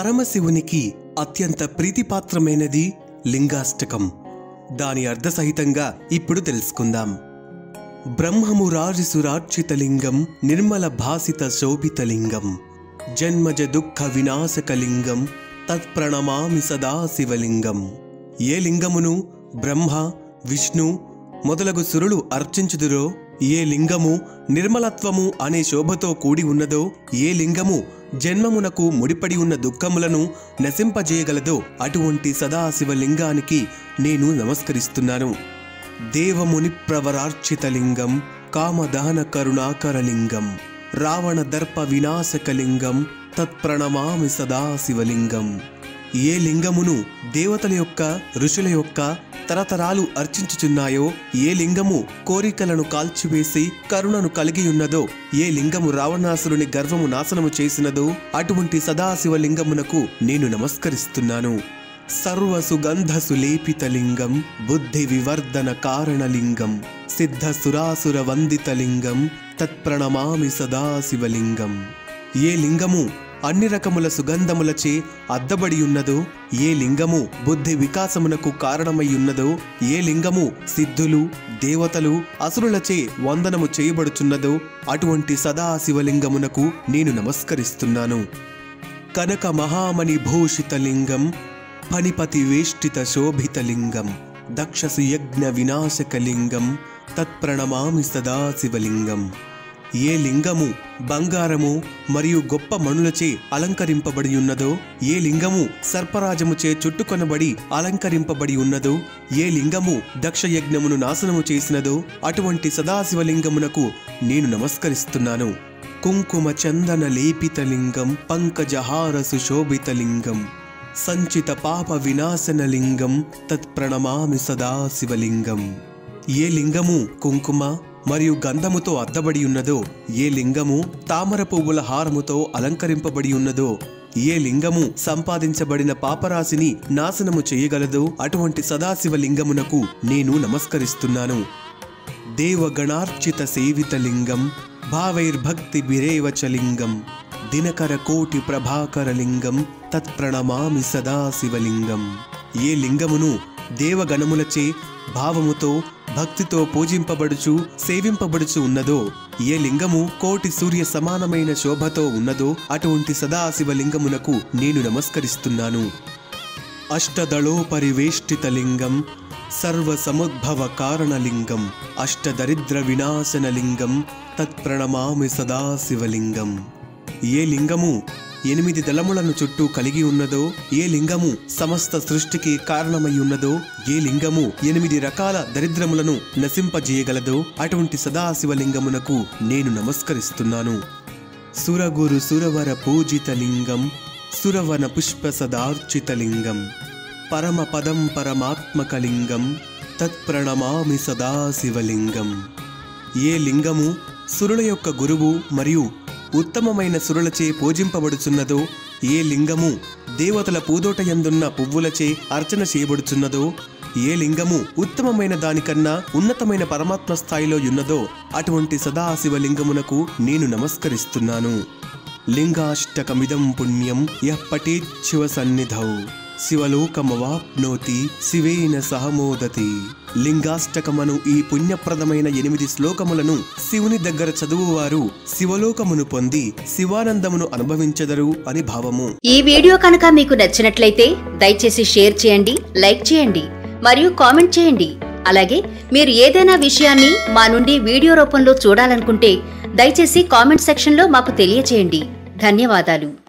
పరమశివునికి అత్యంత ప్రీతిపాత్రమైనది లింగాష్టకం దాని అర్ధసహితంగా ఇప్పుడు తెలుసుకుందాం బ్రహ్మము రాజిసురార్చితలింగం నిర్మల భాసిత శోభితలింగం జన్మజ దుఃఖ వినాశకలింగం తత్ప్రణమామి సదా శివలింగం ఏ లింగమును బ్రహ్మ విష్ణు మొదలగు సురులు అర్చించుదురో ఏ లింగము నిర్మలత్వము అనే శోభతో కూడి ఉన్నదో ఏ లింగము జన్మమునకు ముడిపడి ఉన్న దుఃఖములను నశింపజేయగలదో అటువంటి సదాశివలింగానికి నేను నమస్కరిస్తున్నాను దేవముని ప్రవరార్చితలింగం కామదహన కరుణాకరలింగం రావణ దర్ప వినాశకలింగం తత్ప్రణమామి సదాశివలింగం ఏ లింగమును దేవతల యొక్క ఋషుల యొక్క తరతరాలు అర్చించుచున్నాయో ఏ లింగము కోరికలను కాల్చివేసి కరుణను కలిగి ఉన్నదో ఏ లింగము రావణాసురుని గర్వము నాశనము చేసినదో అటువంటి సదాశివలింగమునకు నేను నమస్కరిస్తున్నాను సర్వ సుగంధ సులేపితలింగం బుద్ధి వివర్ధన కారణలింగం సిద్ధ సురాసుర వందితలింగం తత్ప్రణమామి సదాశివలింగం ఏ లింగము అన్ని రకముల సుగంధములచే అద్దబడి ఉన్నదో ఏ లింగము బుద్ధి వికాసమునకు కారణమై ఉన్నదో ఏ లింగము సిద్ధులు దేవతలు అసురులచే వందనము చేయబడుచున్నదో అటువంటి సదాశివలింగమునకు నేను నమస్కరిస్తున్నాను కనక మహామణి భూషితలింగం ఫణిపతి వేష్టిత శోభితలింగం దక్షసు యజ్ఞ వినాశకలింగం తత్ప్రణమామి సదాశివలింగం ఏ లింగము బంగారము మరియు గొప్ప మణులచే అలంకరింపబడి ఉన్నదో ఏ లింగము సర్పరాజముచే చుట్టుకొనబడి అలంకరింపబడి ఉన్నదో ఏ లింగము దక్ష యజ్ఞమును నాశనము చేసినదో అటువంటి సదాశివలింగమునకు నేను నమస్కరిస్తున్నాను కుంకుమ చందన లేపితలింగం పంకజహార సుశోభితలింగం సంచిత పాప వినాశనలింగం తత్ప్రణమామి సదాశివలింగం ఏ లింగము కుంకుమ మరియు గంధముతో అద్దబడి ఉన్నదో ఏ లింగము తామర పువ్వుల హారముతో అలంకరింపబడి ఉన్నదో ఏ లింగము సంపాదించబడిన పాపరాశిని నాశనము చేయగలదో అటువంటి సదాశివ లింగమునకు నేను నమస్కరిస్తున్నాను దేవగణార్చిత సేవిత లింగం భావైర్భక్తి బిరేవచ లింగం దినకర కోటి ప్రభాకర లింగం తత్ప్రణమామి సదాశివలింగం ఏ లింగమును దేవగణములచే భావముతో భక్తితో పూజింపబడుచు సేవింపబడుచు ఉన్నదో ఏ లింగము కోటి సూర్య సమానమైన శోభతో ఉన్నదో అటువంటి సదాశివలింగమునకు నేను నమస్కరిస్తున్నాను అష్టదళోపరివేష్టితలింగం సర్వసముద్భవ కారణలింగం అష్టదరిద్ర వినాశనలింగం తత్ప్రణమామి సదాశివలింగం ఏ లింగము ఎనిమిది దళములను చుట్టూ కలిగి ఉన్నదో ఏ లింగము సమస్త సృష్టికి కారణమై ఉన్నదో ఏ లింగము ఎనిమిది రకాల దరిద్రములను నశింపజేయగలదో అటువంటి సదాశివలింగమునకు నేను నమస్కరిస్తున్నాను సురగురు సురవర పూజితలింగం సురవన పుష్ప సదార్చితలింగం పరమ పదం పరమాత్మకలింగం తత్ప్రణమామి సదాశివలింగం ఏ లింగము సురుల యొక్క గురువు మరియు ఉత్తమమైన సురులచే పూజింపబడుచున్నదో ఏ లింగము దేవతల పూదోటయందున్న పువ్వులచే అర్చన చేయబడుచున్నదో ఏ లింగము ఉత్తమమైన దానికన్నా ఉన్నతమైన పరమాత్మ స్థాయిలో ఉన్నదో అటువంటి సదాశివలింగమునకు నేను నమస్కరిస్తున్నాను లింగాష్టకమిదం పుణ్యం యః పఠేత్ శివ సన్నిధౌ శివలోకమవాప్నోతి శివేన సహమోదతి లింగాష్టకమను ఈ పుణ్యప్రదమైన ఎనిమిది శ్లోకములను శివుని దగ్గర చదువువారు శివలోకమును పొంది శివానందమును అనుభవించెదరు అని భావము ఈ వీడియో కనుక మీకు నచ్చినట్లయితే దయచేసి షేర్ చేయండి లైక్ చేయండి మరియు కామెంట్ చేయండి అలాగే మీరు ఏదైనా విషయాన్ని మా నుండి వీడియో రూపంలో చూడాలనుకుంటే దయచేసి కామెంట్ సెక్షన్లో మాకు తెలియచేయండి ధన్యవాదాలు